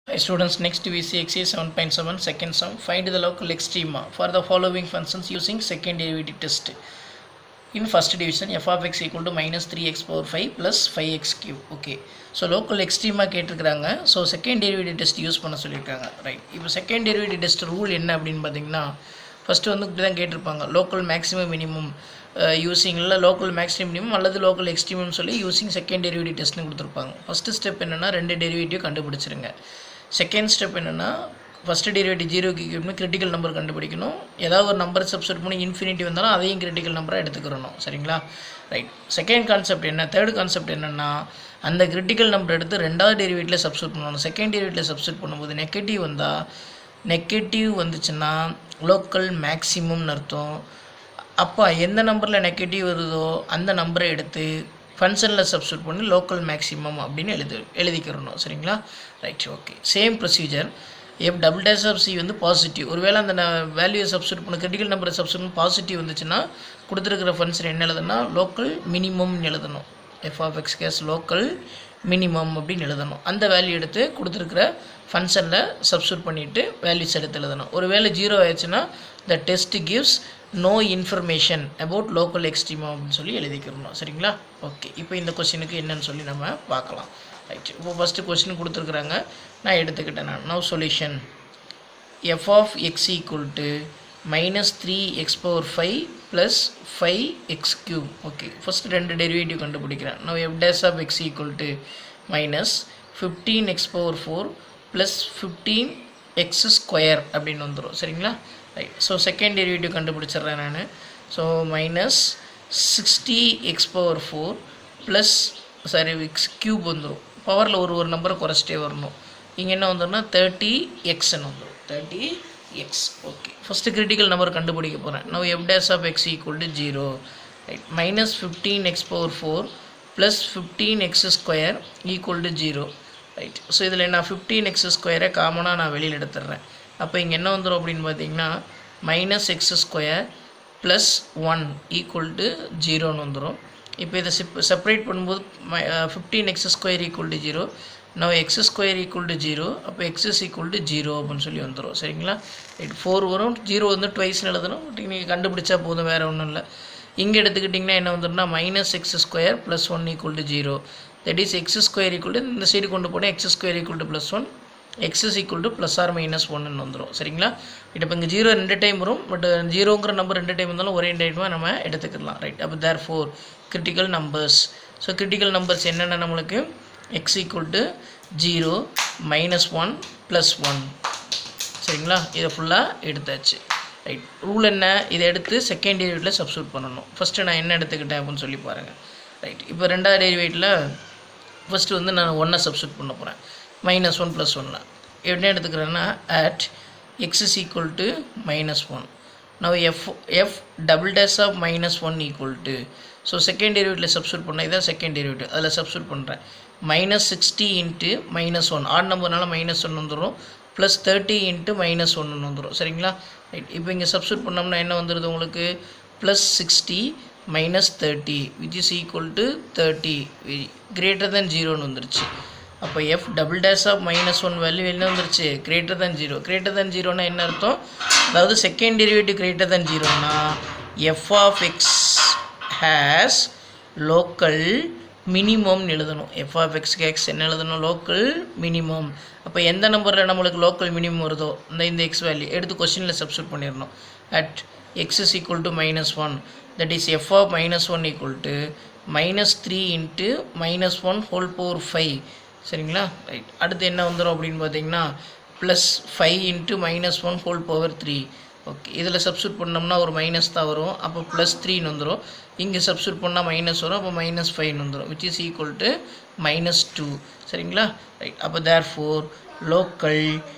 Hi students, next we see exercise 7.7 second sum. Find the local extrema for the following functions using second derivative test. In first division, f of x equal to minus 3x power 5 plus 5x cube. Okay. So local எக்ஸ்ட்ரீமாக கேட்டிருக்கிறாங்க so second derivative test use பண்ண சொல்லியிருக்காங்க right இப்போ second derivative test rule என்ன அப்படின்னு பார்த்தீங்கன்னா first வந்து இப்படி தான் கேட்டிருப்பாங்க லோக்கல் மேக்ஸிமம் மினிமம் யூஸிங்கில் லோக்கல் மேக்ஸிமம் மினிமம் அல்லது லோக்கல் எக்ஸ்ட்ரீமம் சொல்லி யூஸிங் செகண்ட் டெரிவேட்டிவ் டெஸ்ட்னு கொடுத்துருப்பாங்க ஃபஸ்ட்டு ஸ்டெப் என்னென்னா ரெண்டு டெரிவேட்டிவ் கண்டுபிடிச்சிருங்க செகண்ட் ஸ்டெப் என்னென்னா ஃபஸ்ட்டு டெரிவேட்டிவ் ஜீரோக்கு கியூப்னு கிரிட்டிக்கல் நம்பர் கண்டுபிடிக்கணும் ஏதாவது ஒரு நம்பர் சப்ஸ்ட் பண்ணி இன்ஃபினிட்டி வந்தாலும் அதையும் கிரிட்டிக்கல் நம்பராக எடுத்துக்கிறணும் சரிங்களா ரைட் செகண்ட் கான்செப்ட் என்ன தேர்ட் கான்செப்ட் என்னென்னா அந்த கிரிட்டிக்கல் நம்பர் எடுத்து ரெண்டாவது டெரிவேட்டில் சப்ஸ்டியூட் பண்ணணும் செகண்ட் டெரிவேட்டில் சப்ஸ்டியூட் பண்ணும்போது நெகட்டிவ் வந்தால் நெகட்டிவ் வந்துச்சுன்னா லோக்கல் மேக்ஸிமம்னு அர்த்தம் அப்போ எந்த நம்பரில் நெகட்டிவ் வருதோ அந்த நம்பரை எடுத்து ஃபங்க்ஷனில் சப்ஸ்டியூட் பண்ணி லோக்கல் மேக்ஸிமம் அப்படின்னு எழுதி எழுதிக்கிறணும் சரிங்களா right okay same procedure F double dash of C வந்து பாசிட்டிவ் ஒருவேளை அந்த வேல்யூவை சப்ஸ்டியூட் பண்ண கிரிட்டிக்கல் நம்பரை சப்ஸ்டியூட் பண்ணி பாசிட்டிவ் வந்துச்சுன்னா கொடுத்துருக்கிற ஃபங்க்ஷன் என்ன எழுதுனா லோக்கல் மினிமம்னு எழுதணும் F of X has local minimum அப்படின்னு எழுதணும் அந்த வேல்யூ எடுத்து கொடுத்துருக்கிற ஃபங்க்ஷனில் சப்ஸ்டியூட் பண்ணிவிட்டு வேல்யூஸ் எடுத்து எழுதணும் ஒருவேளை ஜீரோ ஆயிடுச்சுன்னா the test gives no information about local extremum அப்படின்னு சொல்லி எழுதிக்கிறணும் சரிங்களா ஓகே இப்போ இந்த கொஸ்டினுக்கு என்னன்னு சொல்லி நம்ம பார்க்கலாம் ரைட் இப்போ ஃபஸ்ட்டு கொஸ்டின் கொடுத்துருக்குறாங்க நான் எடுத்துக்கிட்டேன் நான் no solution F of X equal to minus three X power five plus five X cube okay first ரெண்டு டெரிவேட்டிவ் கண்டுபிடிக்கிறேன் நான் F dash of X equal to minus fifteen X power four plus fifteen X square அப்படின்னு வந்துடும் சரிங்களா right so second derivative கண்டுபிடிச்சிட்றேன் நான் so minus sixty X power four plus sorry X cube வந்துடும் பவரில் ஒரு ஒரு நம்பரை குறைச்சிட்டே வரணும் இங்கே என்ன வந்துடும்னா தேர்ட்டி எக்ஸ்ன்னு வந்துடும் thirty X okay first critical number கண்டுபிடிக்க போகிறேன் no F dash of X equal to zero right minus fifteen X power four plus fifteen X square equal to zero right so இதில் நான் ஃபிஃப்டீன் எக்ஸ் ஸ்கொயரை காமனாக நான் வெளியில் எடுத்துடுறேன் அப்போ இங்கே என்ன வந்துடும் அப்படின்னு பார்த்தீங்கன்னா minus X square plus one equal to ஜீரோன்னு வந்துடும் இப்போ இதை செப் செப்பரேட் பண்ணும்போது fifteen X square equal to zero no X square equal to zero அப்போ X is equal to zero அப்படின்னு சொல்லி வந்துடும் சரிங்களா ரைட் ஃபோர் வரும் ஜீரோ வந்து ட்வைஸ்னு எழுதணும் பட் நீங்கள் கண்டுபிடிச்சா போதும் வேறு ஒன்றும் இல்லை இங்கே எடுத்துக்கிட்டிங்கன்னா என்ன வந்துடும்னா minus X square plus one equal to zero that is X square equal to இந்த சைடு கொண்டு போனால் X square equal to plus one X is equal to plus or minus ஒன்னு வந்துடும் சரிங்களா இப்போ இங்கே ஜீரோ ரெண்டு டைம் வரும் பட் ஜீரோங்கிற நம்பர் ரெண்டு டைம் இருந்தாலும் ஒரே டைமாக நம்ம எடுத்துக்கலாம் ரைட் அப்போ therefore critical numbers so critical numbers என்னென்ன நம்மளுக்கு X equal to zero minus one plus one சரிங்களா இதை ஃபுல்லாக எடுத்தாச்சு ரைட் ரூல் என்ன இதை எடுத்து செகண்ட் டெரிவேட்டில் சப்ஸ்டியூட் பண்ணணும் ஃபஸ்ட்டு நான் என்ன எடுத்துக்கிட்டேன் அப்படின்னு சொல்லி பாருங்கள் ரைட் இப்போ ரெண்டாவது டெரிவேட்டில் ஃபஸ்ட்டு வந்து நான் ஒன்றை சப்ஸ்டியூட் பண்ண போகிறேன் மைனஸ் ஒன் ப்ளஸ் ஒன்று என்ன எடுத்துக்கிறேன்னா at X is equal to minus one now F F double dash of minus one equal to so second டெரிவேட்டில் சப்ஸ்டியூட் பண்ண இதான் செகண்ட் டெரிவேட்டிவ் அதில் சப்ஸ்டியூட் பண்ணுறேன் minus sixty into minus one odd நம்பர்னால minus one வந்துடும் plus thirty into minus ஒன்று வந்துடும் சரிங்களா ரைட் இப்போ இங்கே சப்ஸ்டியூட் பண்ணோம்னா என்ன வந்துடுது உங்களுக்கு plus sixty minus thirty which is equal to thirty greater than ஜீரோன்னு வந்துருச்சு அப்போ F double dash of minus one value என்ன வந்துருச்சு greater than zero greater than ஜீரோனா என்ன அர்த்தம் அதாவது செகண்ட் டெரிவேட்டிவ் கிரேட்டர் தேன் ஜீரோனா F of X has local மினிமம்னு எழுதணும் எஃப் ஆஃப் எக்ஸ்க்கு எக்ஸ் என்ன எழுதணும் லோக்கல் மினிமம் அப்போ எந்த நம்பரில் நம்மளுக்கு லோக்கல் மினிமம் வருதோ இந்த இந்த எக்ஸ் வேல்யூ எடுத்து கொஸ்டினில் சப்ஸ்டியூட் பண்ணிடணும் at X is equal to minus one that is f of minus one equal to minus three into minus one whole power five சரிங்களா ரைட் அடுத்து என்ன வந்துடும் அப்படின்னு பார்த்தீங்கன்னா plus five into minus one whole power three okay இதில் substitute பண்ணோம்னா ஒரு minus தான் வரும் அப்போ ப்ளஸ் த்ரீன்னு வந்துடும் இங்கே சப்ஸ்டியூட் பண்ணால் மைனஸ் வரும் அப்போ மைனஸ் ஃபைவ்னு வந்துடும் which is equal to minus two சரிங்களா ரைட் அப்போ therefore local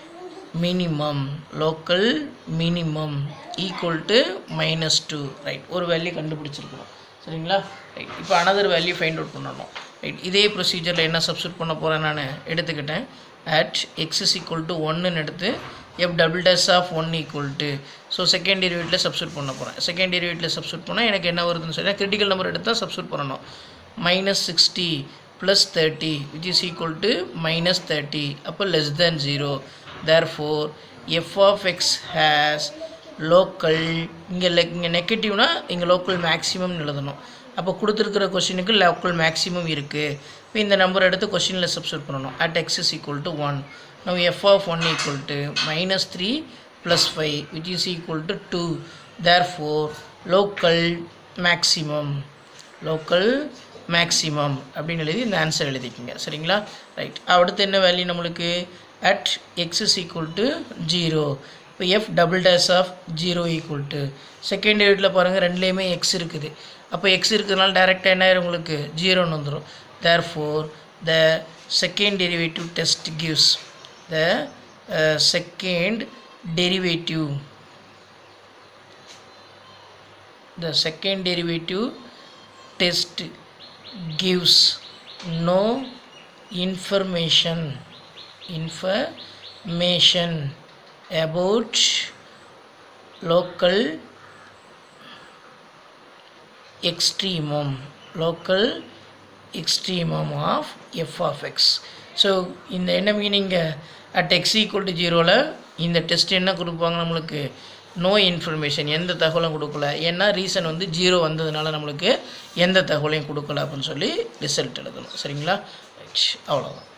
minimum local minimum equal to minus two right ஒரு வேல்யூ கண்டுபிடிச்சிருக்கணும் சரிங்களா ரைட் இப்போ அனதர் வேல்யூ ஃபைண்ட் அவுட் பண்ணணும் ரைட் இதே ப்ரொசீஜரில் என்ன சப்ஸ்டியூட் பண்ண போகிறேன் நான் எடுத்துக்கிட்டேன் at X is equal to ஒன்னுன்னு எடுத்து f double dash of one equal to so second டெரிவேட்டில் சப்ஸ்டியூட் பண்ண போகிறேன் செகண்ட் டெரிவேட்டில் சப்ஸ்டியூட் பண்ணால் எனக்கு என்ன வருதுன்னு சொல்லி கிரிட்டிக்கல் நம்பர் எடுத்தால் சப்ஸ்டியூட் பண்ணணும் minus sixty plus 30 which is equal to minus 30 அப்போ less than 0 therefore f of x has local இங்கே இங்கே நெகட்டிவ்னா இங்கே லோக்கல் மேக்ஸிமம் எழுதணும் அப்போ கொடுத்துருக்கிற கொஷினுக்கு லோக்கல் மேக்ஸிமம் இருக்குது இப்போ இந்த நம்பர் எடுத்து கொஷினில் சப்ஸ்டியூட் பண்ணணும் at x is equal to 1 now f of 1 equal to minus 3 plus 5 which is equal to 2 therefore local maximum local maximum அப்படின்னு எழுதி இந்த ஆன்சர் எழுதிக்கோங்க சரிங்களா ரைட் அடுத்து என்ன வேல்யூ நம்மளுக்கு at X is equal to zero இப்போ f double dash of zero equal to second டேவிட்டில் பாருங்கள் ரெண்டுலேயுமே எக்ஸ் இருக்குது அப்போ எக்ஸ் இருக்கிறதுனால டேரெக்டாக என்ன ஆயிரும் உங்களுக்கு ஜீரோன்னு வந்துடும் therefore the second derivative test gives the second derivative the second derivative test gives no information information about local extremum local extremum of f of x so இந்த என்ன மீனிங்க அட் எக்ஸ் ஈக்குவல் டு ஜீரோவில் இந்த test என்ன கொடுப்பாங்க நம்மளுக்கு no information எந்த தகவலும் கொடுக்கல ஏன்னா ரீசன் வந்து ஜீரோ வந்ததுனால நம்மளுக்கு எந்த தகவலையும் கொடுக்கல அப்படின்னு சொல்லி ரிசல்ட் எழுதணும் சரிங்களா ரைட் அவ்வளோதான்